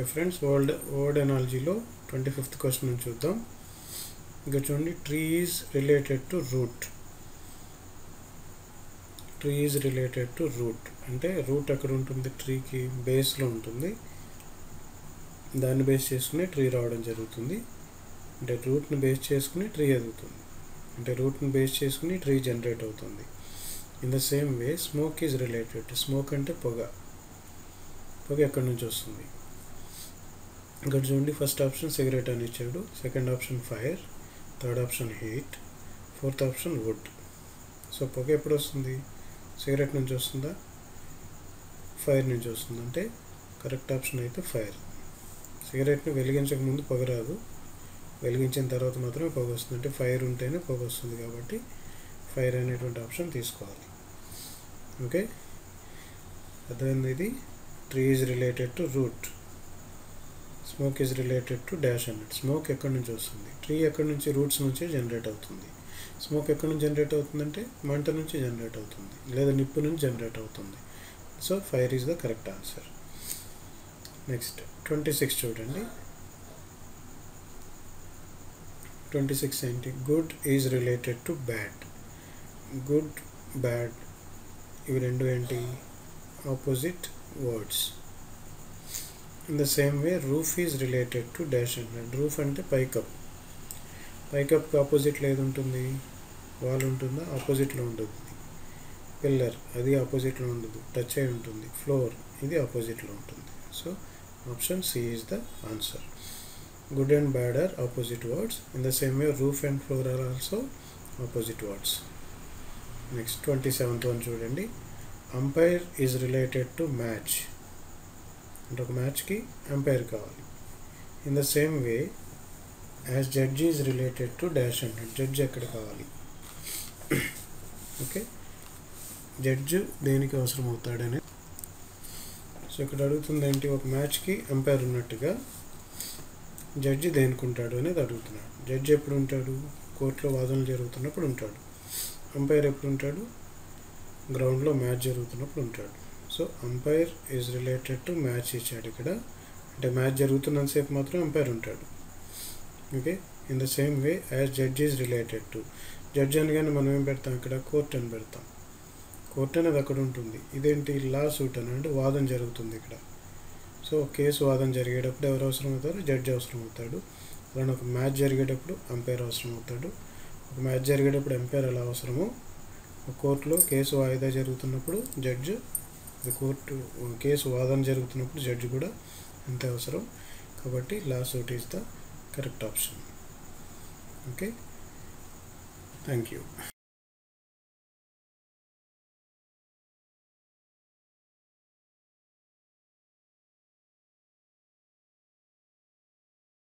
friends word word ఎనాలజీలో twenty fifth question నుంచి చూద్దాం ఇంకా చూడండి tree is related to root tree is related to root అంటే రూట్ ఎక్కడ ఉంటుంది ట్రీకి బేస్లో ఉంటుంది దాన్ని బేస్ చేసుకుని ట్రీ రావడం జరుగుతుంది అంటే రూట్ని బేస్ చేసుకుని ట్రీ ఎదుగుతుంది అంటే రూట్ని బేస్ చేసుకుని ట్రీ జనరేట్ అవుతుంది in the same way smoke is related smoke అంటే పొగ పొగ ఎక్కడి నుంచి వస్తుంది ఇక్కడ చూడండి ఫస్ట్ ఆప్షన్ సిగరెట్ అని ఇచ్చాడు second option fire third option heat fourth option wood so పొగ ఎప్పుడు వస్తుంది సిగరెట్ నుంచి వస్తుందా ఫైర్ నుంచి వస్తుంది అంటే కరెక్ట్ ఆప్షన్ అయితే ఫైర్ సిగరెట్ని వెలిగించక ముందు పొగ రాదు వెలిగించిన తర్వాత మాత్రమే పొగ వస్తుంది అంటే ఫైర్ ఉంటేనే పొగ వస్తుంది కాబట్టి ఫైర్ అనేటువంటి ఆప్షన్ తీసుకోవాలి ఓకే అర్థమైంది ఇది tree is related to root smoke is related to dash అన్నట్టు స్మోక్ ఎక్కడి నుంచి వస్తుంది ట్రీ ఎక్కడి నుంచి రూట్స్ నుంచే జనరేట్ అవుతుంది స్మోక్ ఎక్కడి నుంచి జనరేట్ అవుతుందంటే మంట నుంచి జనరేట్ అవుతుంది లేదా నిప్పు నుంచి జనరేట్ అవుతుంది so fire is the correct answer next twenty six చూడండి ట్వంటీ సిక్స్ ఏంటి good is related to bad good bad ఇవి రెండు ఏంటి opposite words in the same way roof is related to dash and roof అంటే పైకప్ పైకప్కి ఆపోజిట్లో ఏది ఉంటుంది వాల్ ఉంటుందా ఆపోజిట్లో ఉంటుంది పిల్లర్ అది ఆపోజిట్లో ఉండదు టచ్ అయి ఉంటుంది ఫ్లోర్ ఇది ఆపోజిట్లో ఉంటుంది so option C is the answer good and bad are opposite words in the same way roof and floor are also opposite words next twenty seventh one చూడండి umpire is related to match అంటే ఒక మ్యాచ్కి umpire కావాలి in the same way as judge is related to dash అంటే judge ఎక్కడ కావాలి okay judge దేనికి అవసరం అవుతాడని సో ఇక్కడ అడుగుతుంది ఏంటి ఒక మ్యాచ్కి అంపైర్ ఉన్నట్టుగా జడ్జి దేనికి ఉంటాడు అనేది అడుగుతున్నాడు జడ్జి ఎప్పుడు ఉంటాడు కోర్టులో వాదనలు జరుగుతున్నప్పుడు ఉంటాడు అంపైర్ ఎప్పుడు ఉంటాడు గ్రౌండ్లో మ్యాచ్ జరుగుతున్నప్పుడు ఉంటాడు so umpire is related to match ఇచ్చాడు ఇక్కడ అంటే మ్యాచ్ జరుగుతున్నంతసేపు మాత్రం అంపైర్ ఉంటాడు okay in the same way as judge is related to judge అనగానే మనం ఏం పెడతాం ఇక్కడ కోర్ట్ అని పెడతాం కోర్ట్ అనేది అక్కడ ఉంటుంది ఇదేంటి లా సూట్ అని అంటే వాదన జరుగుతుంది ఇక్కడ సో కేసు వాదన జరిగేటప్పుడు ఎవరు అవసరం అవుతారు జడ్జి అవసరం అవుతాడు అలానే ఒక మ్యాచ్ జరిగేటప్పుడు అంపైర్ అవసరం అవుతాడు ఒక మ్యాచ్ జరిగేటప్పుడు అంపైర్ ఎలా అవసరమో కోర్టులో కేసు వాయిదా జరుగుతున్నప్పుడు జడ్జి కోర్టు కేసు వాదన జరుగుతున్నప్పుడు జడ్జి కూడా అంతే అవసరం కాబట్టి lawsuit is the correct option okay thank you